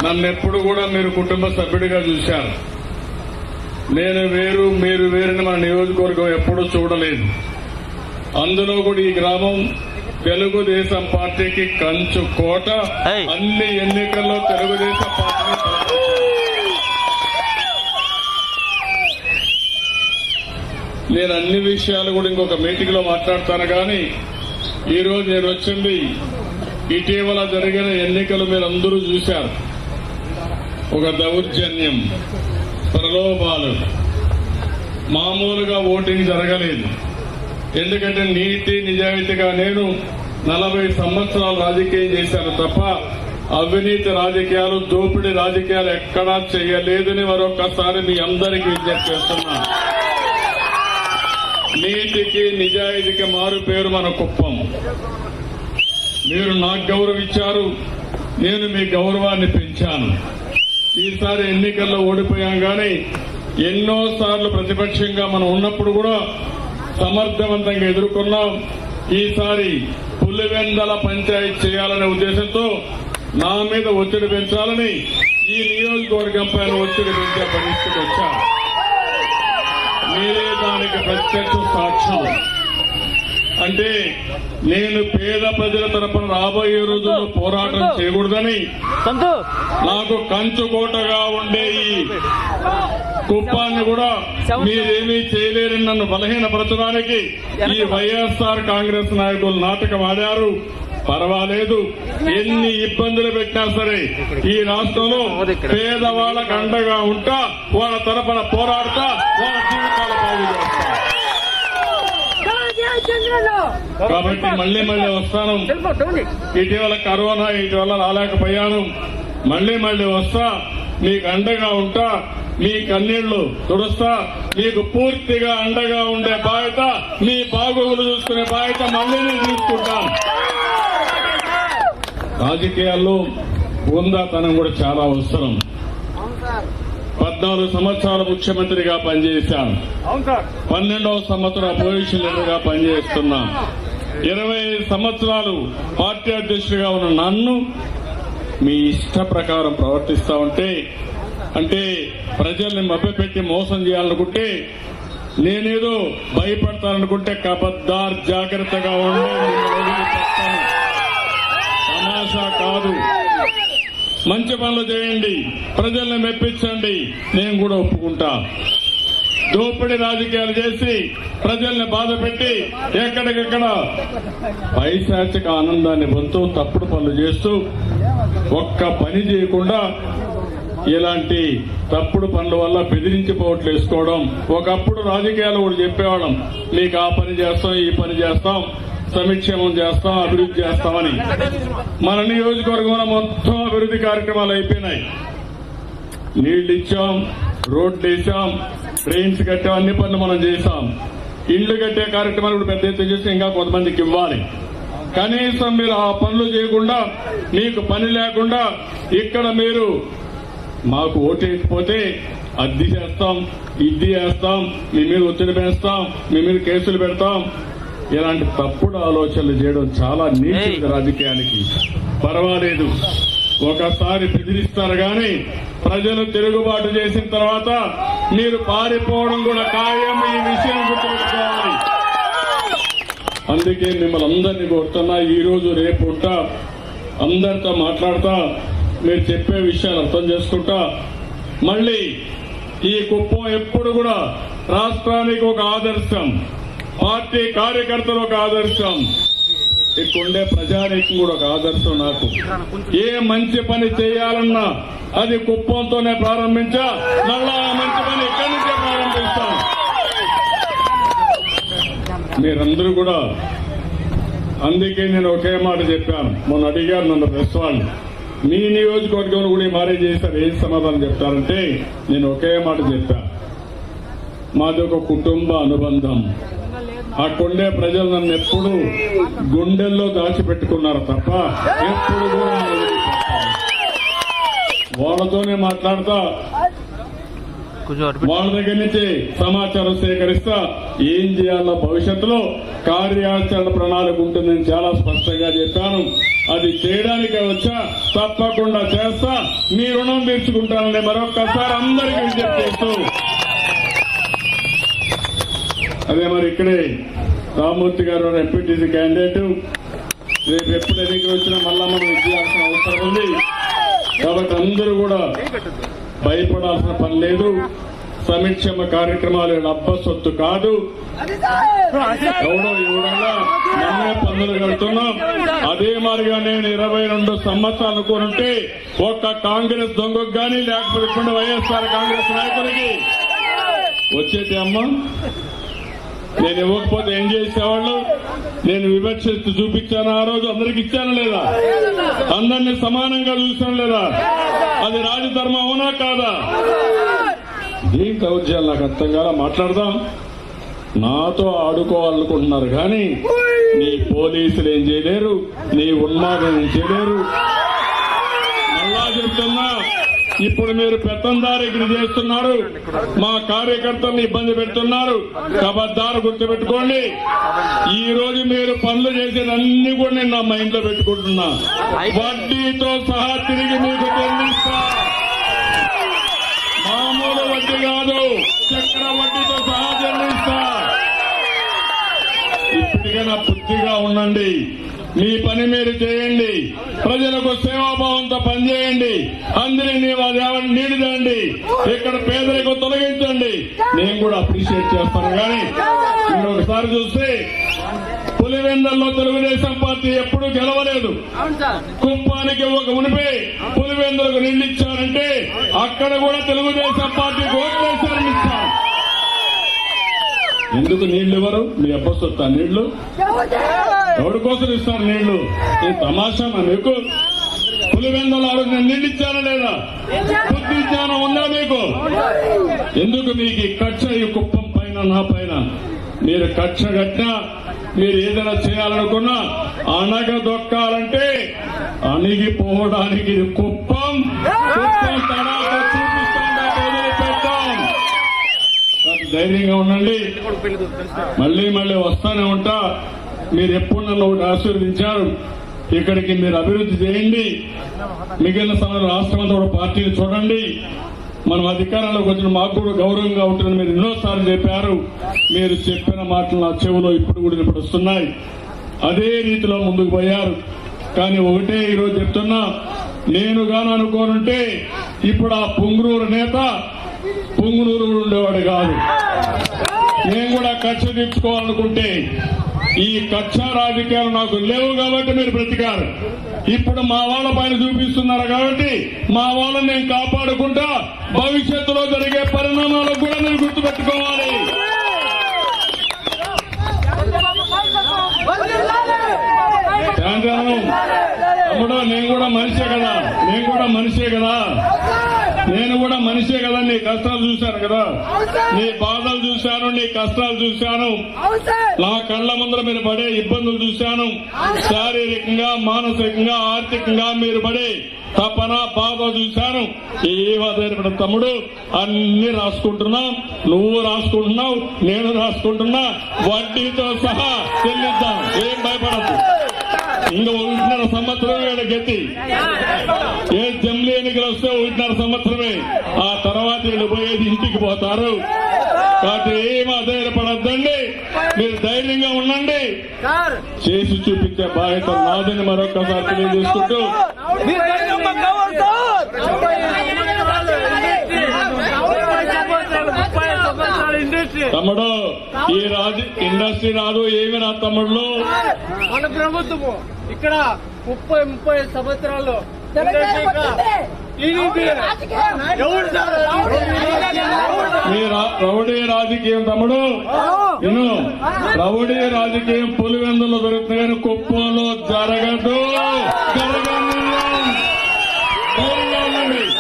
నన్ను ఎప్పుడు కూడా మీరు కుటుంబ సభ్యుడిగా చూశారు నేను వేరు మీరు వేరని మన నియోజకవర్గం ఎప్పుడూ చూడలేదు అందులో కూడా ఈ గ్రామం తెలుగుదేశం పార్టీకి కంచు కోట ఏయ్. అన్ని ఎన్నికల్లో తెలుగుదేశం పార్టీని బలపరిచారు. నేను అన్ని విషయాలు కూడా ఇంకొక మీటింగ్ లో మాట్లాడతాను కానీ ఈ రోజు నేను వచ్చింది ఇటీవల జరిగిన ఎన్నికలు మీరు అందరూ చూశారు ఒక దౌర్జన్యం ప్రలోభాలు మామూలుగా ఓటింగ్ జరగలేదు ఎందుకంటే నీతి నిజాయితీగా నేను నలభై సంవత్సరాలు రాజకీయం చేశాను తప్ప అవినీతి రాజకీయాలు దోపిడీ రాజకీయాలు ఎక్కడా చేయలేదని మరొకసారి మీ అందరికీ విజ్ఞప్తి చేస్తున్నాను నీతికి నిజాయితీకి మారు పేరు మన కుప్పం మీరు నాకు గౌరవం ఇచ్చారు నేను మీ గౌరవాన్ని పెంచాను ఈసారి ఎన్నికల్లో ఓడిపోయాం కానీ ఎన్నో సార్లు ప్రతిపక్షంగా మనం ఉన్నప్పుడు కూడా సమర్థవంతంగా ఎదుర్కొన్నాం ఈసారి పులివెందల పంచాయతీ చేయాలనే ఉద్దేశంతో నా మీద ఒత్తిడి పెంచాలని ఈ నియోజకవర్గం పైన ఒత్తిడి పెంచే పరిస్థితి వచ్చారు మీరే దానికి ప్రత్యక్ష సాక్ష్యం అంటే నేను పేద ప్రజల తరపున రాబోయే రోజుల్లో పోరాటం చేయకూడదని సంతు నాకు కంచుకోటగా ఉండే ఈ కుప్పాన్ని కూడా మీరేమీ చేయలేరని నన్ను బలహీనపరచడానికి ఈ వైఎస్ఆర్ కాంగ్రెస్ నాయకులు నాటకం ఆడారు పర్వాలేదు ఎన్ని ఇబ్బందులు పెట్టినా సరే ఈ రాష్ట్రంలో పేదవాళ్ళకు అండగా ఉంటా వాళ్ళ తరపున పోరాడుతా వాళ్ళ జీవితాల బాగు చేస్తా కాబట్టి మళ్ళీ మళ్ళీ వస్తాను ఇటీవల కరోనా ఇటీవల రాలేకపోయాను మళ్ళీ మళ్ళీ వస్తా మీకు అండగా ఉంటా మీ కన్నీళ్లు తుడుస్తా మీకు పూర్తిగా అండగా ఉండే బాధ్యత మీ బాగోగులు చూసుకునే బాధ్యత మళ్ళీ నేను తీసుకుంటాను రాజకీయాల్లో ఉందాతనం కూడా చాలా అవసరం పద్నాలుగు సంవత్సరాలు ముఖ్యమంత్రిగా పనిచేశాను పన్నెండవ సంవత్సరం అపోజిషన్ లీడర్గా పనిచేస్తున్నాం ఇరవై ఐదు సంవత్సరాలు పార్టీ అధ్యక్షుడిగా ఉన్న నన్ను మీ ఇష్ట ప్రకారం ప్రవర్తిస్తా ఉంటే అంటే ప్రజల్ని మభ్యపెట్టి మోసం చేయాలనుకుంటే నేనేదో భయపడతాననుకుంటే కబద్దార్ జాగ్రత్తగా ఉండి మిమ్మల్ని వదిలిపెట్టను. తమాషా కాదు మంచి పనులు చేయండి ప్రజల్ని మెప్పించండి నేను కూడా ఒప్పుకుంటా దోపిడీ రాజకీయాలు చేసి ప్రజల్ని బాధ పెట్టి ఎక్కడికెక్కడ పైశాచిక ఆనందాన్ని పొందుతూ తప్పుడు పనులు చేస్తూ ఒక్క పని చేయకుండా ఇలాంటి తప్పుడు పనుల వల్ల బెదిరించి పోవట్లు వేసుకోవడం ఒకప్పుడు రాజకీయాలు కూడా చెప్పేవాళ్ళం మీకు ఆ పని చేస్తాం ఈ పని చేస్తాం సంక్షేమం చేస్తాం అభివృద్ధి చేస్తామని మన నియోజకవర్గంలో మొత్తం అభివృద్ధి కార్యక్రమాలు అయిపోయినాయి నీళ్లు ఇచ్చాం రోడ్లు వేసాం ట్రైన్స్ కట్టాం అన్ని పనులు మనం చేశాం ఇళ్లు కట్టే కార్యక్రమాలు కూడా పెద్ద ఎత్తున చేసి ఇంకా కొంతమందికి ఇవ్వాలి కనీసం మీరు ఆ పనులు చేయకుండా మీకు పని లేకుండా ఇక్కడ మీరు మాకు ఓటేయకపోతే అద్దె చేస్తాం ఇద్ది చేస్తాం మీ మీద ఒత్తిడి పెంచుతాం మీ మీద కేసులు పెడతాం ఇలాంటి తప్పుడు ఆలోచనలు చేయడం చాలా నీచు రాజకీయానికి పర్వాలేదు ఒకసారి బెదిరిస్తారు గాని ప్రజలు తిరుగుబాటు చేసిన తర్వాత మీరు పారిపోవడం కూడా ఖాయం ఈ విషయం గుర్తుపెట్టుకోవాలి అందుకే మిమ్మల్ని అందరినీ కోరుతున్నా ఈ రోజు రేపు ఉంటా అందరితో మాట్లాడతా మీరు చెప్పే విషయాలు అర్థం చేసుకుంటా మళ్ళీ ఈ కుప్పం ఎప్పుడు కూడా రాష్ట్రానికి ఒక ఆదర్శం పార్టీ కార్యకర్తలు ఒక ఆదర్శం ఇక్కడుండే ప్రజానీకం కూడా ఒక ఆదర్శం నాకు ఏ మంచి పని చేయాలన్నా అది కుప్పంతోనే ప్రారంభించా మళ్ళా ఆ మంచి పని ఇక్కడి నుంచే ప్రారంభిస్తాం మీరందరూ కూడా అందుకే నేను ఒకే మాట చెప్పాను మొన్న అడిగారు నన్ను ప్రెస్ వాళ్ళు మీ నియోజకవర్గంలో కూడా ఈ మారే చేశారు ఏం సమాధానం చెప్తారంటే నేను ఒకే మాట చెప్పా మాది ఒక కుటుంబ అనుబంధం అక్కడుండే ప్రజలు నన్ను ఎప్పుడు గుండెల్లో దాచిపెట్టుకున్నారు తప్ప ఎప్పుడు కూడా నన్ను వదిలిపెట్టలేదు. వాళ్ళతోనే మాట్లాడతా కొంచెం అటు పెట్టు. వాళ్ళ దగ్గర నుంచి సమాచారం సేకరిస్తా ఏం చేయాలో భవిష్యత్తులో కార్యాచరణ ప్రణాళిక ఉంటుందని చాలా స్పష్టంగా చెప్పాను అది చేయడానికి వచ్చా తప్పకుండా చేస్తా మీ రుణం తీర్చుకుంటానని మరొక్కసారి అందరికీ విజ్ఞప్తి చేస్తూ అదే మరి ఇక్కడే రామ్మూర్తి గారు ఎంపీటీసీ క్యాండిడేట్ రేపు ఎప్పుడు ఎన్నికలు వచ్చినా మళ్ళా మనం ఇచ్చేయాల్సిన అవసరం ఉంది కాబట్టి అందరూ కూడా భయపడాల్సిన పని లేదు సంక్షేమ కార్యక్రమాలు డబ్బ సొత్తు కాదు ఎవడో ఇవ్వడంగా మనమే పన్నులు కడుతున్నాం అదే మాదిరిగా నేను ఇరవై రెండు సంవత్సరాలు అనుకుంటే ఒక్క కాంగ్రెస్ దొంగకు గానీ లేకపోతే వైఎస్ఆర్ కాంగ్రెస్ నాయకులకి వచ్చేటి అమ్మ నేను ఇవ్వకపోతే ఏం చేసేవాళ్ళు నేను వివక్షిస్తూ చూపించాను ఆ రోజు అందరికి ఇచ్చాను లేదా అందరినీ సమానంగా చూసాను లేదా అది రాజధర్మం అవునా కాదా ఏం కవర్ చేయాలి నాకు అర్థం కాలా మాట్లాడదాం నాతో ఆడుకోవాలనుకుంటున్నారు కానీ నీ పోలీసులు ఏం చేయలేరు నీ ఉన్మాదం ఏం చేయలేరు మళ్ళా చెప్తున్నా ఇప్పుడు మీరు పెత్తందారిగిరి చేస్తున్నారు మా కార్యకర్తల్ని ఇబ్బంది పెడుతున్నారు కబద్దారు గుర్తుపెట్టుకోండి ఈ రోజు మీరు పనులు చేసేదన్ని కూడా నేను నా మైండ్ లో పెట్టుకుంటున్నా వడ్డీతో సహా తిరిగి మీకు చెల్లిస్తా మామూలు వడ్డీ కాదు చక్ర వడ్డీతో సహా చెల్లిస్తా ఇప్పటికైనా బుద్ధిగా ఉండండి మీ పని మీరు చేయండి ప్రజలకు సేవాభావంతో పనిచేయండి అందరినీ నీళ్లు తండి ఇక్కడ పేదలకు తొలగించండి నేను కూడా అప్రిషియేట్ చేస్తాను కానీ మీరు ఒకసారి చూస్తే పులివెందల్లో తెలుగుదేశం పార్టీ ఎప్పుడూ గెలవలేదు కుప్పానికి ఒక మునిపే పులివెందులకు నీళ్లు ఇచ్చారంటే అక్కడ కూడా తెలుగుదేశం పార్టీకి ఓట్లేశారని ఇచ్చారు ఎందుకు నీళ్లు ఇవ్వరు మీ అబ్బొస్తా నీళ్లు ఎవరి కోసం ఇస్తారు నీళ్లు ఈ తమాషా మీకు పులివెందల ఆ రోజు నేను నీళ్ళు ఇచ్చానా లేదా బుద్ధి జ్ఞానం ఉందా మీకు ఎందుకు మీకు ఈ కక్ష ఈ కుప్పం పైన నా పైన మీరు కక్ష కట్టినా మీరు ఏదైనా చేయాలనుకున్నా అనగ దొక్కాలంటే అణిగిపోవడానికి ఇది కుప్పం కుప్పం తడాక చూపిస్తాం దాకా వదిలిపెట్టాం కాబట్టి ధైర్యంగా ఉండండి మళ్ళీ మళ్ళీ వస్తానే ఉంటా మీరు ఎప్పుడు నన్ను ఒకటి ఆశీర్వదించారు ఇక్కడికి మీరు అభివృద్ధి చేయండి మిగిలిన సమయంలో రాష్ట్రం అంతా కూడా పార్టీని చూడండి మనం అధికారంలోకి వచ్చిన మాకు కూడా గౌరవంగా ఉంటుందని మీరు ఎన్నోసార్లు చెప్పారు మీరు చెప్పిన మాటలు నా చెవులో ఇప్పుడు కూడా ఇప్పుడు వస్తున్నాయి అదే రీతిలో ముందుకు పోయారు కానీ ఒకటే ఈరోజు చెప్తున్నా నేను గాను అనుకోనుంటే ఇప్పుడు ఆ పుంగునూరు నేత పుంగునూరు ఉండేవాడు కాదు నేను కూడా కక్ష తీర్చుకోవాలనుకుంటే ఈ కక్ష రాజకీయాలు నాకు లేవు కాబట్టి మీరు బ్రతికారు ఇప్పుడు మా వాళ్ళ పైన చూపిస్తున్నారు కాబట్టి మా వాళ్ళని నేను కాపాడుకుంటా భవిష్యత్తులో జరిగే పరిణామాలకు కూడా మీరు గుర్తుపెట్టుకోవాలి శాంతాను తమ్ముడు నేను కూడా మనిషే కదా నేను కూడా మనిషే కదా నేను కూడా మనిషే కదా నీ కష్టాలు చూశాను కదా నీ బాధలు చూశాను నీ కష్టాలు చూశాను నా కళ్ళ ముందర మీరు పడే ఇబ్బందులు చూశాను శారీరకంగా మానసికంగా ఆర్థికంగా మీరు పడే తపన బాధ చూశాను ఏమదేపడ తమ్ముడు అన్ని రాసుకుంటున్నాం నువ్వు రాసుకుంటున్నావు నేను రాసుకుంటున్నా వడ్డీతో సహా చెల్లిద్దాం ఏం భయపడద్దు ఇంకా ఒకటిన్నర సంవత్సరం వీళ్ళ గతి ఏ జమ్లీ ఎన్నికలు వస్తే ఒకటిన్నర సంవత్సరమే ఆ తర్వాత వీళ్ళు పోయేది ఇంటికి పోతారు కాబట్టి ఏం అధైర్యపడద్దండి మీరు ధైర్యంగా ఉండండి చేసి చూపించే బాధ్యత నాదని మరొకసారి తెలియజేసుకుంటూ మీరు ధైర్యంగా కావాలి సార్ ఇండస్ట్రీ తమ్ముడు ఈ రాజు ఇండస్ట్రీ రాదు ఏమి రా తమ్ముళ్ళు మన ప్రభుత్వము ఇక్కడ ముప్పై ముప్పై సంవత్సరాలు టీడీపీ ఎవరు సార్ మీ రా- రౌడీ రాజకీయం తమ్ముడు విను రౌడీ రాజకీయం పులివెందులో జరుగుతుంది కానీ కుప్పంలో జరగదు జరగదు ధైర్యంగా ఉండండి.